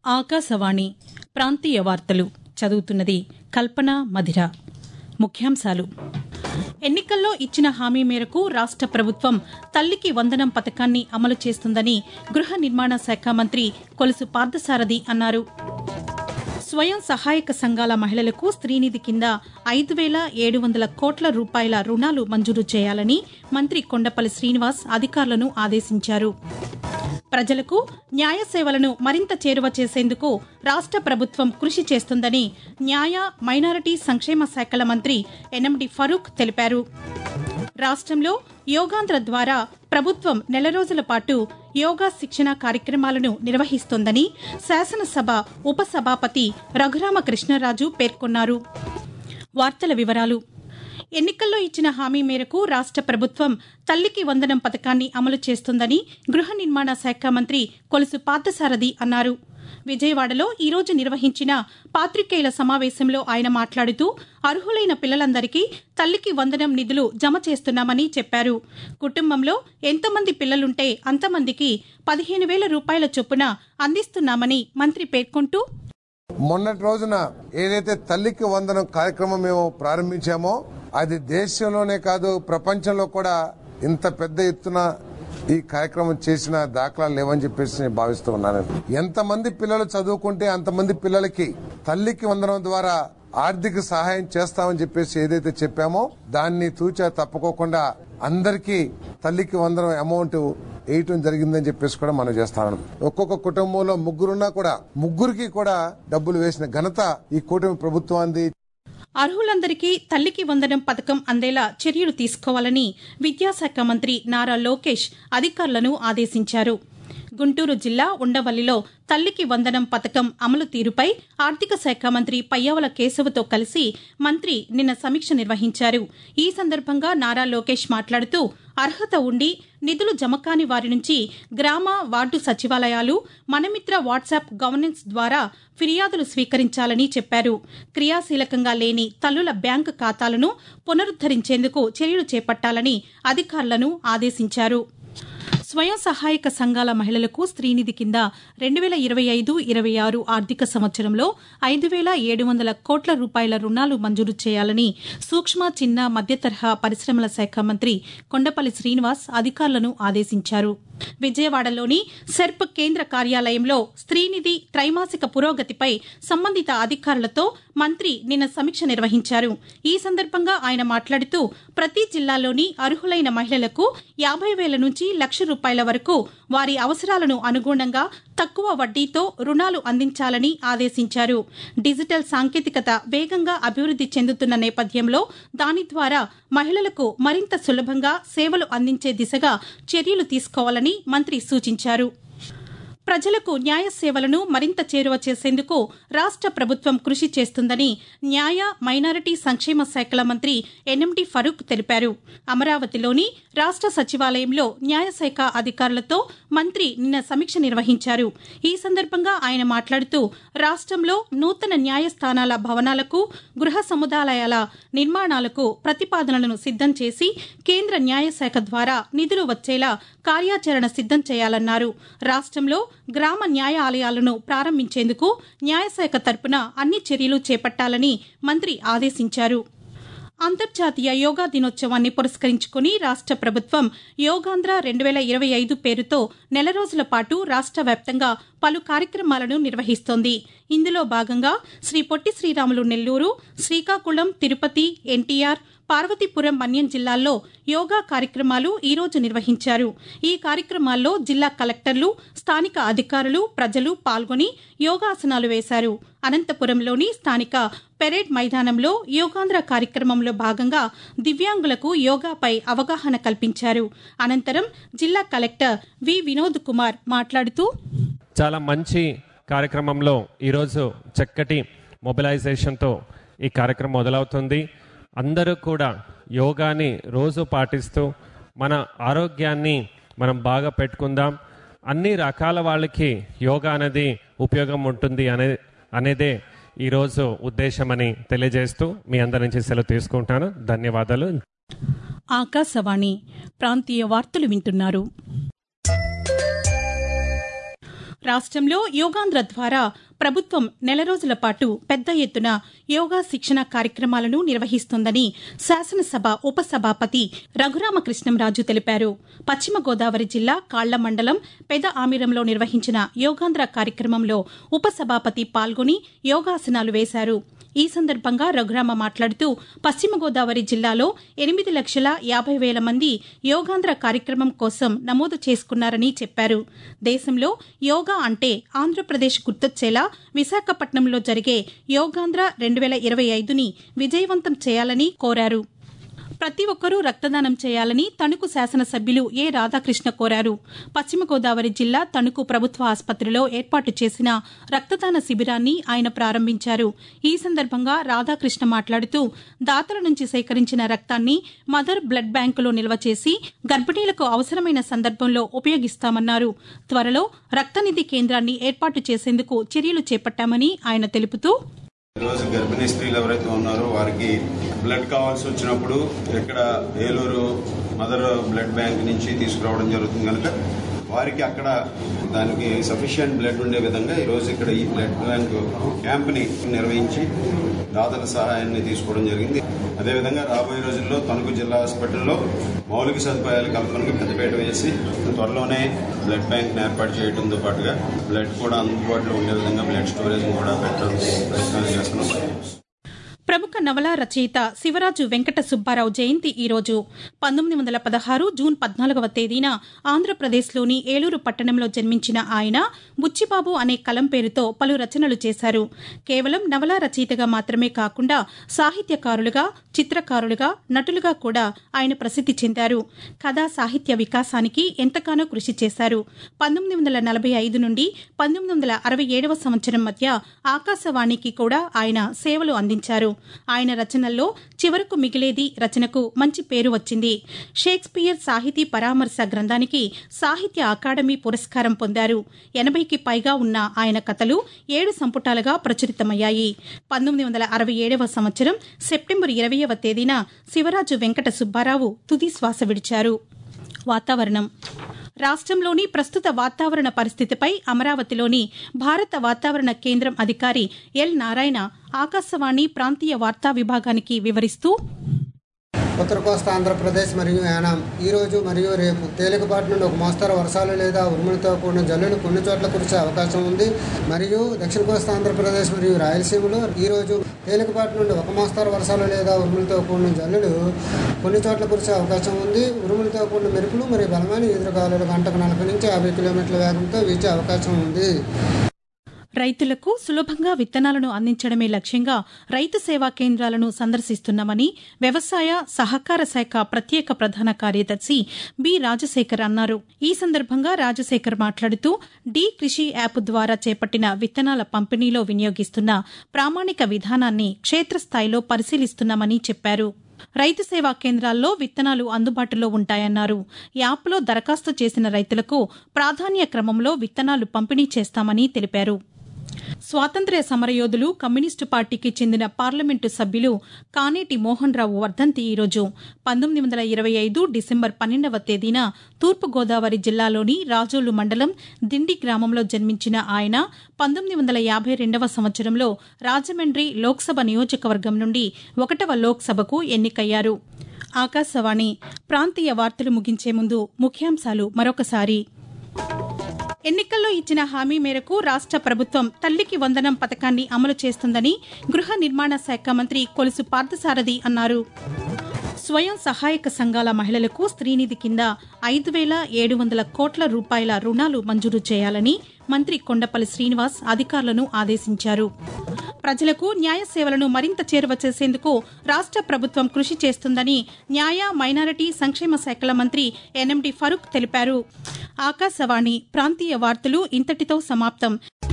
ఆకాశవాణి ప్రాంతీయ వార్తలు చదువుతున్నది కల్పన మధిర ముఖ్యాంశాలు ఎన్నికల్లో ఇచ్చిన హామీ మేరకు రాష్ట ప్రభుత్వం తల్లికి వందనం పథకాన్ని అమలు చేస్తుందని గృహ నిర్మాణ శాఖ మంత్రి కొలుసు పార్థసారథి అన్నారు స్వయం సహాయక సంఘాల మహిళలకు స్త్రీనిధి కింద ఐదు వేల ఏడు వందల కోట్ల రూపాయల రుణాలు మంజూరు చేయాలని మంత్రి కొండపల్లి శ్రీనివాస్ అధికారులను ఆదేశించారు ప్రజలకు న్యాయ సేవలను మరింత చేరువ చేసేందుకు రాష్ట ప్రభుత్వం కృషి చేస్తుందని న్యాయ మైనారిటీ సంక్షేమ శాఖల మంత్రి ఎన్ఎండి ఫరూక్ తెలిపారు రాష్ట్రంలో యోగాంధ్ర ద్వారా ప్రభుత్వం నెల రోజుల పాటు యోగా శిక్షణ కార్యక్రమాలను నిర్వహిస్తోందని శాసనసభ ఉపసభాపతి రఘురామకృష్ణరాజు పేర్కొన్నారు వార్తల వివరాలు ఎన్నికల్లో ఇచ్చిన హామీ మేరకు రాష్ట ప్రభుత్వం తల్లికి వందనం పథకాన్ని అమలు చేస్తుందని గృహ నిర్మాణ శాఖ మంత్రి కొలుసు పార్థసారథి అన్నారు విజయవాడలో ఈరోజు నిర్వహించిన పాత్రికేయుల సమావేశంలో ఆయన మాట్లాడుతూ అర్హులైన పిల్లలందరికీ తల్లికి వందనం నిధులు జమ చేస్తున్నామని చెప్పారు కుటుంబంలో ఎంతమంది పిల్లలుంటే అంతమందికి పదిహేను వేల రూపాయల చొప్పున అందిస్తున్నామని మంత్రి పేర్కొంటూ మొన్నటి రోజున ఏదైతే తల్లికి వందనం కార్యక్రమం మేము ప్రారంభించామో అది దేశంలోనే కాదు ప్రపంచంలో కూడా ఇంత పెద్ద ఎత్తున ఈ కార్యక్రమం చేసిన దాఖలాలు లేవని చెప్పేసి నేను భావిస్తూ ఉన్నాను ఎంతమంది పిల్లలు చదువుకుంటే అంతమంది పిల్లలకి తల్లికి వందనం ద్వారా ఆర్థిక సహాయం చేస్తామని చెప్పేసి ఏదైతే చెప్పామో దాన్ని తూచా తప్పుకోకుండా అందరికీ తల్లికి వందనం అమౌంట్ వేయటం జరిగిందని చెప్పేసి కూడా మనం చేస్తాను ఒక్కొక్క కుటుంబంలో ముగ్గురున్నా కూడా ముగ్గురికి కూడా డబ్బులు వేసిన ఘనత ఈ కూటమి ప్రభుత్వాన్ని అర్హులందరికీ తల్లికి వందనం పథకం అందేలా చర్యలు తీసుకోవాలని విద్యాశాఖ మంత్రి నారా లోకేష్ అధికారులను ఆదేశించారు గుంటూరు జిల్లా ఉండవల్లిలో తల్లికి వందనం పథకం అమలు తీరుపై ఆర్థిక శాఖ మంత్రి పయ్యావుల కేశవతో కలిసి మంత్రి నిన్న సమీక్ష నిర్వహించారు ఈ సందర్భంగా నారా లోకేష్ మాట్లాడుతూ అర్హత ఉండి నిధులు జమకాని వారి నుంచి గ్రామ వార్డు సచివాలయాలు మనమిత్ర వాట్సాప్ గవర్నెన్స్ ద్వారా ఫిర్యాదులు స్వీకరించాలని చెప్పారు క్రియాశీలకంగా లేని తల్లుల బ్యాంకు ఖాతాలను పునరుద్దరించేందుకు చర్యలు చేపట్టాలని అధికారులను ఆదేశించారు స్వయం సహాయక సంఘాల మహిళలకు స్త్రీనిధి కింద రెండు వేల ఇరవై ఐదు ఇరవై ఆరు ఆర్థిక సంవత్సరంలో ఐదు వేల ఏడు వందల కోట్ల రూపాయల రుణాలు మంజూరు చేయాలని సూక్ష్మ చిన్న మధ్యతరహా పరిశ్రమల శాఖ మంత్రి కొండపల్లి శ్రీనివాస్ అధికారులను ఆదేశించారు విజయవాడలోని సెర్ప్ కేంద్ర కార్యాలయంలో స్త్రీనిధి త్రైమాసిక పురోగతిపై సంబంధిత అధికారులతో మంత్రి నిన్న సమీక్ష నిర్వహించారు ఈ సందర్భంగా ఆయన మాట్లాడుతూ ప్రతి జిల్లాలోని అర్హులైన మహిళలకు యాభై వేల నుంచి లక్ష రూపాయల వరకు వారి అవసరాలను అనుగుణంగా తక్కువ వడ్డీతో రుణాలు అందించాలని ఆదేశించారు డిజిటల్ సాంకేతికత వేగంగా అభివృద్ది చెందుతున్న నేపథ్యంలో దాని ద్వారా మహిళలకు మరింత సులభంగా సేవలు అందించే దిశగా చర్యలు తీసుకోవాలని మంత్రి సూచించారు ప్రజలకు న్యాయ సేవలను మరింత చేరువ చేసేందుకు రాష్ట ప్రభుత్వం కృషి చేస్తుందని న్యాయ మైనారిటీ సంక్షేమ శాఖల మంత్రి ఎన్ఎండి ఫరూక్ తెలిపారు అమరావతిలోని రాష్ట సచివాలయంలో న్యాయశాఖ అధికారులతో మంత్రి నిన్న సమీక్ష నిర్వహించారు ఈ సందర్భంగా ఆయన మాట్లాడుతూ రాష్టంలో నూతన న్యాయస్థానాల భవనాలకు గృహ సముదాయాల నిర్మాణాలకు ప్రతిపాదనలను సిద్దం చేసి కేంద్ర న్యాయశాఖ ద్వారా నిధులు వచ్చేలా కార్యాచరణ సిద్దం చేయాలన్నారు రాష్టంలో గ్రామ న్యాయాలయాలను ప్రారంభించేందుకు న్యాయశాఖ తరపున అన్ని చర్యలు చేపట్టాలని మంత్రి ఆదేశించారు అంతర్జాతీయ యోగా దినోత్సవాన్ని పురస్కరించుకుని రాష్ట ప్రభుత్వం యోగాంధ్ర రెండు వేల ఇరవై ఐదు పేరుతో నెల రోజుల పాటు రాష్ట వ్యాప్తంగా పలు కార్యక్రమాలను నిర్వహిస్తోంది ఇందులో భాగంగా శ్రీ పొట్టి శ్రీరాములు నెల్లూరు శ్రీకాకుళం తిరుపతి ఎన్టీఆర్ పార్వతీపురం మన్యం జిల్లాల్లో యోగా కార్యక్రమాలు ఈరోజు నిర్వహించారు ఈ కార్యక్రమాల్లో జిల్లా కలెక్టర్లు స్థానిక అధికారులు ప్రజలు పాల్గొని యోగాసనాలు వేశారు అనంతపురంలోని స్థానిక పెరేడ్ మైదానంలో యోగాంధ్ర కార్యక్రమంలో భాగంగా దివ్యాంగులకు యోగాపై అవగాహన కల్పించారు అనంతరం జిల్లా కలెక్టర్ వి వినోద్ కుమార్ మాట్లాడుతూ చాలా మంచి కార్యక్రమంలో ఈరోజు చక్కటి మొబిలైజేషన్తో ఈ కార్యక్రమం మొదలవుతుంది అందరూ కూడా యోగాని రోజు పాటిస్తూ మన ఆరోగ్యాన్ని మనం బాగా పెట్టుకుందాం అన్ని రకాల వాళ్ళకి యోగా అనేది ఉపయోగం ఉంటుంది అనే అనేదే ఈరోజు ఉద్దేశమని తెలియజేస్తూ మీ అందరి నుంచి సెలవు తీసుకుంటాను ధన్యవాదాలు ఆకాశవాణి ప్రాంతీయ వార్తలు వింటున్నారు రాష్ట్రంలో యోగాంధ్ర ద్వారా ప్రభుత్వం నెల రోజుల పాటు పెద్ద ఎత్తున యోగా శిక్షణ కార్యక్రమాలను నిర్వహిస్తోందని శాసనసభ ఉపసభాపతి రఘురామకృష్ణంరాజు తెలిపారు పశ్చిమ గోదావరి జిల్లా కాళ్ల మండలం పెద ఆమిరంలో నిర్వహించిన యోగాంధ్ర కార్యక్రమంలో ఉపసభాపతి పాల్గొని యోగాసనాలు వేశారు ఈ సందర్భంగా రఘురామ మాట్లాడుతూ పశ్చిమ గోదావరి జిల్లాలో ఎనిమిది లక్షల యాభై వేల మంది యోగాంధ్ర కార్యక్రమం కోసం నమోదు చేసుకున్నారని చెప్పారు దేశంలో యోగా అంటే ఆంధ్రప్రదేశ్ గుర్తొచ్చేలా విశాఖపట్నంలో జరిగే యోగాంధ్ర రెండు వేల ఇరవై ఐదుని విజయవంతం చేయాలని కోరారు ప్రతి ఒక్కరూ రక్తదానం చేయాలని తణుకు శాసనసభ్యులు ఏ రాధాకృష్ణ కోరారు పశ్చిమ గోదావరి జిల్లా తణుకు ప్రభుత్వ ఆసుపత్రిలో ఏర్పాటు చేసిన రక్తదాన శిబిరాన్ని ఆయన ప్రారంభించారు ఈ సందర్భంగా రాధాకృష్ణ మాట్లాడుతూ దాతల నుంచి సేకరించిన రక్తాన్ని మదర్ బ్లడ్ బ్యాంకులో నిల్వ చేసి గర్భిణీలకు అవసరమైన సందర్భంలో ఉపయోగిస్తామన్నారు త్వరలో రక్తనిధి కేంద్రాన్ని ఏర్పాటు చేసేందుకు చర్యలు చేపట్టామని ఆయన తెలుపుతూ ఈరోజు గర్భిణీ స్త్రీలు ఎవరైతే ఉన్నారో వారికి బ్లడ్ కావాల్సి వచ్చినప్పుడు ఇక్కడ ఏలూరు మదర్ బ్లడ్ బ్యాంక్ నుంచి తీసుకురావడం జరుగుతుంది కనుక వారికి అక్కడ దానికి సఫిషియంట్ బ్లడ్ ఉండే విధంగా ఈరోజు ఇక్కడ ఈ బ్లడ్ బ్యాంక్ క్యాంప్ని నిర్వహించి దాతల సహాయాన్ని తీసుకోవడం జరిగింది అదేవిధంగా రాబోయే రోజుల్లో తణుకు జిల్లా హాస్పిటల్లో మౌలిక సదుపాయాల కల్పనకు పెద్దపీట వేసి త్వరలోనే బ్లడ్ బ్యాంక్ ఏర్పాటు చేయడంతో పాటుగా బ్లడ్ కూడా అందుబాటులో ఉండే విధంగా బ్లడ్ స్టోరేజ్ కూడా పెట్టడానికి ప్రయత్నాలు చేస్తున్నాం ప్రముఖ నవల రచయిత శివరాజు వెంకట సుబ్బారావు జయంతి ఈరోజు పంతొమ్మిది వందల పదహారు జూన్ పద్నాలుగవ తేదీన ఆంధ్రప్రదేశ్లోని ఏలూరు పట్టణంలో జన్మించిన ఆయన బుచ్చిబాబు అనే కలం పేరుతో పలు రచనలు చేశారు కేవలం నవలా రచయితగా మాత్రమే కాకుండా సాహిత్యకారులుగా చిత్రకారులుగా నటులుగా కూడా ఆయన ప్రసిద్ది చెందారు కథా సాహిత్య వికాసానికి ఎంతగానో కృషి చేశారు పంతొమ్మిది వందల నలభై ఐదు నుండి పంతొమ్మిది వందల అరవై ఏడవ సంవత్సరం మధ్య ఆకాశవాణికి కూడా ఆయన సేవలు అందించారు ఆయన రచనల్లో చివరకు మిగిలేది రచనకు మంచి పేరు వచ్చింది షేక్స్పియర్ సాహితీ పరామర్శ గ్రంథానికి సాహిత్య అకాడమీ పురస్కారం పొందారు ఎనభైకి పైగా ఉన్న ఆయన కథలు ఏడు సంపుటాలుగా ప్రచురితమయ్యాయి పంతొమ్మిది వందల అరవై ఏడవ సంవత్సరం సెప్టెంబర్ ఇరవయవ తేదీన శివరాజు వెంకట సుబ్బారావు తుది శ్వాస విడిచారు వాతావరణం రాష్ట్రంలోని ప్రస్తుత వాతావరణ పరిస్థితిపై అమరావతిలోని భారత వాతావరణ కేంద్రం అధికారి ఎల్ నారాయణ ఆకాశవాణి ప్రాంతీయ వార్తా విభాగానికి వివరిస్తూ ఉత్తర కోస్తా ఆంధ్రప్రదేశ్ మరియు యానాం ఈ రోజు మరియు రేపు తేలికపాటి నుండి ఒక మోస్తరు వర్షాలు లేదా ఉరుములతో కూడిన జల్లులు కొన్ని చోట్ల కురిసే అవకాశం ఉంది మరియు దక్షిణ కోస్తా ఆంధ్రప్రదేశ్ మరియు రాయలసీమలో ఈ రోజు తేలికపాటి నుండి ఒక మోస్తరు వర్షాలు లేదా ఉరుములతో కూడిన జల్లులు కొన్ని చోట్ల కురిసే అవకాశం ఉంది ఉరుములతో కూడిన మెరుపులు మరియు బలమైన ఎదురుగాలులు గంటకు నలభై నుంచి యాభై కిలోమీటర్ల వేగంతో వీచే అవకాశం ఉంది రైతులకు సులభంగా విత్తనాలను అందించడమే లక్ష్యంగా రైతు సేవా కేంద్రాలను సందర్శిస్తున్నామని వ్యవసాయ సహకార శాఖ ప్రత్యేక ప్రధాన కార్యదర్శి బి రాజశేఖర్ అన్నారు ఈ సందర్భంగా రాజశేఖర్ మాట్లాడుతూ డి కృషి యాప్ ద్వారా చేపట్టిన విత్తనాల పంపిణీలో వినియోగిస్తున్న ప్రామాణిక విధానాన్ని క్షేత్రస్థాయిలో పరిశీలిస్తున్నామని చెప్పారు రైతు సేవా కేంద్రాల్లో విత్తనాలు అందుబాటులో ఉంటాయన్నారు యాప్లో దరఖాస్తు చేసిన రైతులకు ప్రాధాన్య క్రమంలో విత్తనాలు పంపిణీ చేస్తామని తెలిపారు స్వాతంత్ర్య సమరయోధులు కమ్యూనిస్టు పార్టీకి చెందిన పార్లమెంటు సభ్యులు కానేటి మోహన్ రావు వర్ధంతి ఈరోజు పంతొమ్మిది వందల ఇరవై ఐదు డిసెంబర్ పన్నెండవ తేదీన తూర్పుగోదావరి జిల్లాలోని రాజోలు మండలం దిండి గ్రామంలో జన్మించిన ఆయన పంతొమ్మిది వందల యాభై రెండవ సంవత్సరంలో రాజమండ్రి లోక్సభ నియోజకవర్గం నుండి ఒకటవ లోక్సభకు ఎన్నికయ్యారు ఆకాశవాణి ప్రాంతీయ వార్తలు ముగించే ముందు ముఖ్యాంశాలు మరొకసారి ఎన్నికల్లో ఇచ్చిన హామీ మేరకు రాష్ట ప్రభుత్వం తల్లికి వందనం పథకాన్ని అమలు చేస్తుందని గృహ నిర్మాణ శాఖ మంత్రి కొలుసు పార్థసారథి అన్నారు స్వయం సహాయక సంఘాల మహిళలకు స్త్రీనిధి కింద ఐదు వేల ఏడు వందల కోట్ల రూపాయల రుణాలు మంజూరు చేయాలని మంత్రి కొండపల్లి శ్రీనివాస్ అధికారులను ఆదేశించారు ప్రజలకు న్యాయ సేవలను మరింత చేరువ చేసేందుకు రాష్ట ప్రభుత్వం కృషి చేస్తుందని న్యాయ మైనారిటీ సంక్షేమ శాఖల మంత్రి ఎన్ఎండి ఫరూక్ తెలిపారు ఆకాశవాణి ప్రాంతీయ వార్తలు ఇంతటితో సమాప్తం